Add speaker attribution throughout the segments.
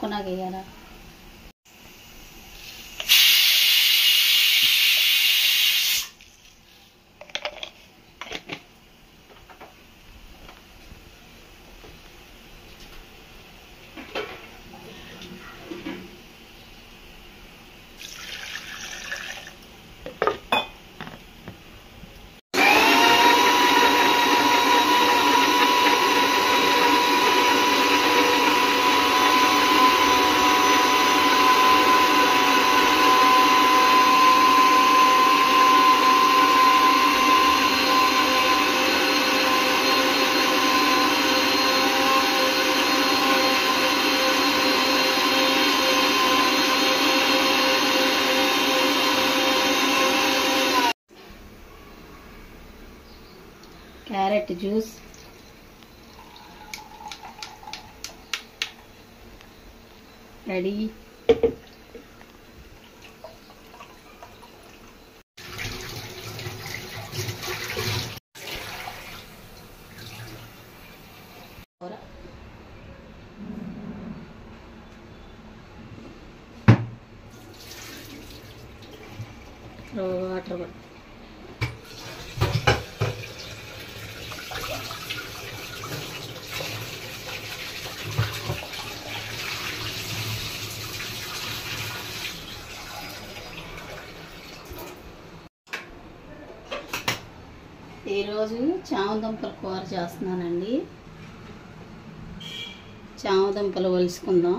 Speaker 1: చల్లారుకున్నాక వేయాలా carrot juice ready water కూడా ఈరోజు చామదుంపల కూర చేస్తున్నానండి చామదుంపలు ఒలుసుకుందాం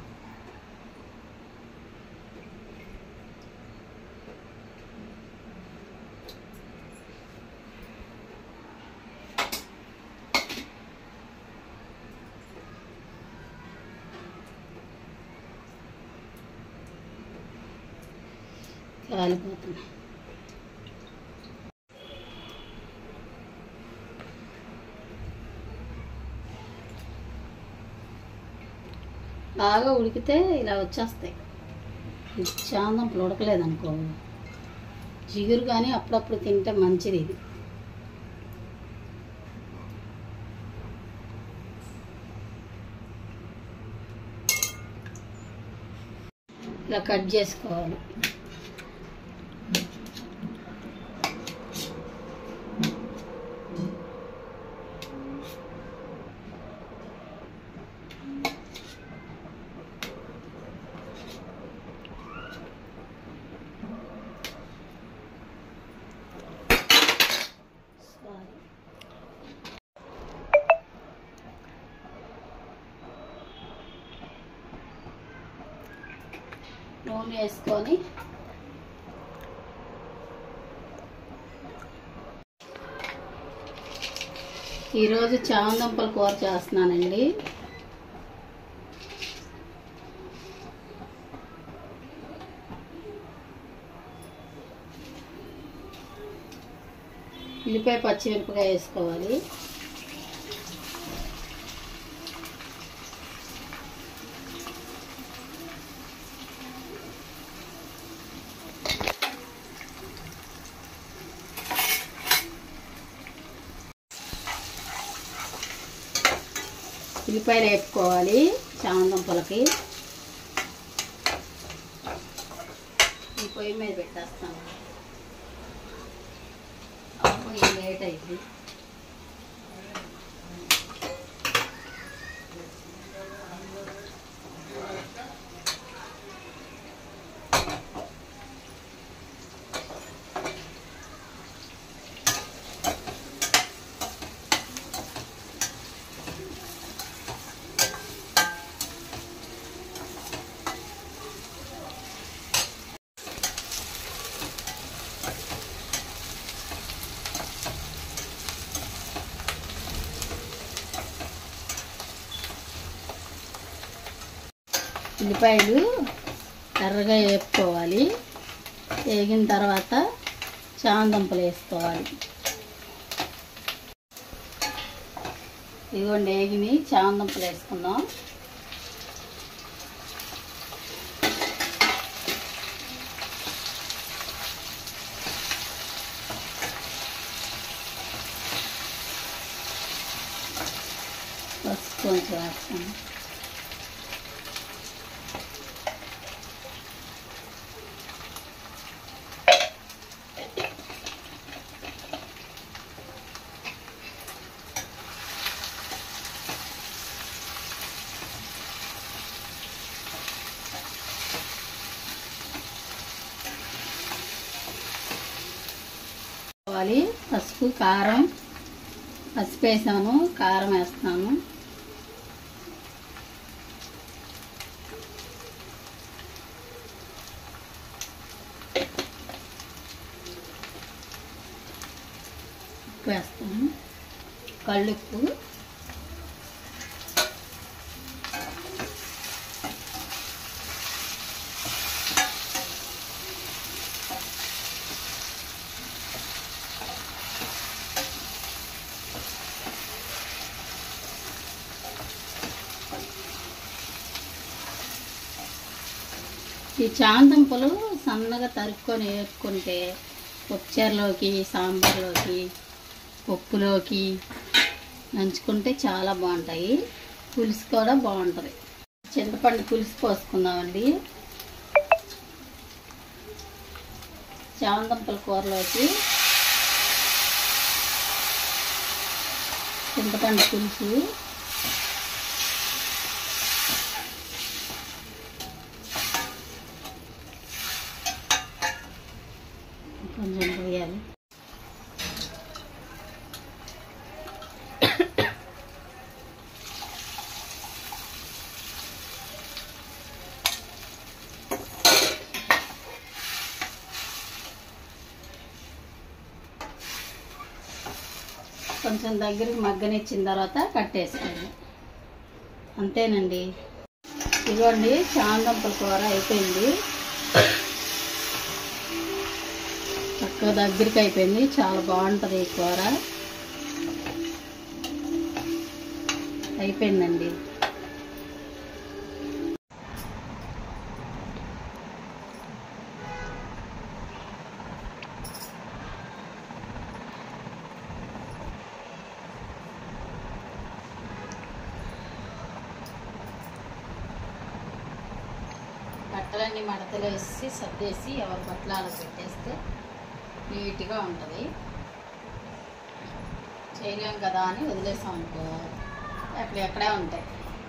Speaker 1: కాలిపోతున్నాయి బాగా ఉడికితే ఇలా వచ్చేస్తాయి ఇది చాందంపులు ఉడకలేదనుకో జిగురు కానీ అప్పుడప్పుడు తింటే మంచిది ఇది ఇలా కట్ చేసుకోవాలి సారీ నూనె వేసుకొని ఈరోజు చామందుంపల కూర చేస్తున్నానండి ఉల్లిపాయ పచ్చిమిరపకాయ వేసుకోవాలి ఉల్లిపాయలు వేపుకోవాలి చామందుంపలకి ఈ పొయ్యి మీద పెట్టేస్తాను ఆ పొయ్యి లేట్ అయింది ఉల్లిపాయలు ఎర్రగా వేపుకోవాలి వేగిన తర్వాత చామందుంపలు వేసుకోవాలి ఇదిగోండి వేగిని చామందుంపలు వేసుకుందాం పసుపు కొంచెం వేస్తాను వేసుకోవాలి పసుపు కారం పసుపు వేసాను కారం వేస్తాను ఉప్పు వేస్తాను కళ్ళుప్పు ఈ చాందంపులు సన్నగా తరుక్కొని వేపుకుంటే పప్పుచారులోకి సాంబార్లోకి పప్పులోకి నంచుకుంటే చాలా బాగుంటాయి పులుసు కూడా బాగుంటుంది చింతపండు పులుసు పోసుకుందామండి చామంతంపుల కూరలోకి చింతపండు పులుసు కొంచెం పోయాలి కొంచెం దగ్గరికి మగ్గనిచ్చిన తర్వాత కట్టేసుకోండి అంతేనండి ఇదిగోండి చాందంపుల కూర అయిపోయింది చక్కగా దగ్గరికి అయిపోయింది చాలా బాగుంటుంది ఈ కూర అయిపోయిందండి బట్టలన్నీ మడతలు వేసి సర్దేసి ఎవరి బట్టలు అలా పెట్టేస్తే నీట్గా ఉంటుంది చేయలేం కదా అని వదిలేసాం అనుకో ఎక్కడెక్కడే ఉంటాయి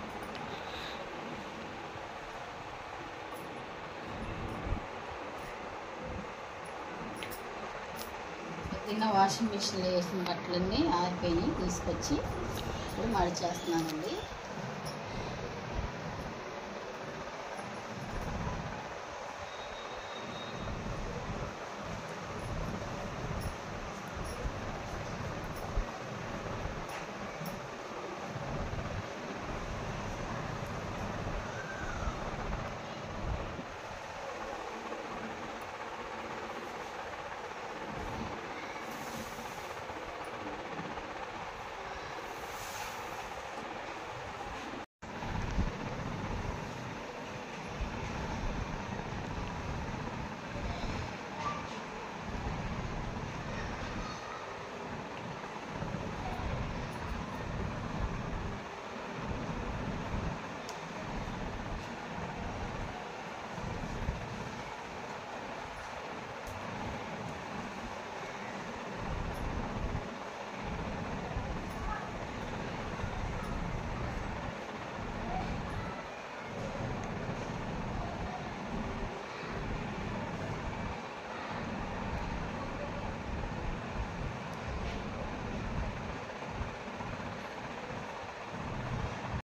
Speaker 1: నిన్న వాషింగ్ మిషన్లో వేసిన బట్టలన్నీ ఆరిపోయినాయి తీసుకొచ్చి ఇప్పుడు మడిచేస్తున్నానండి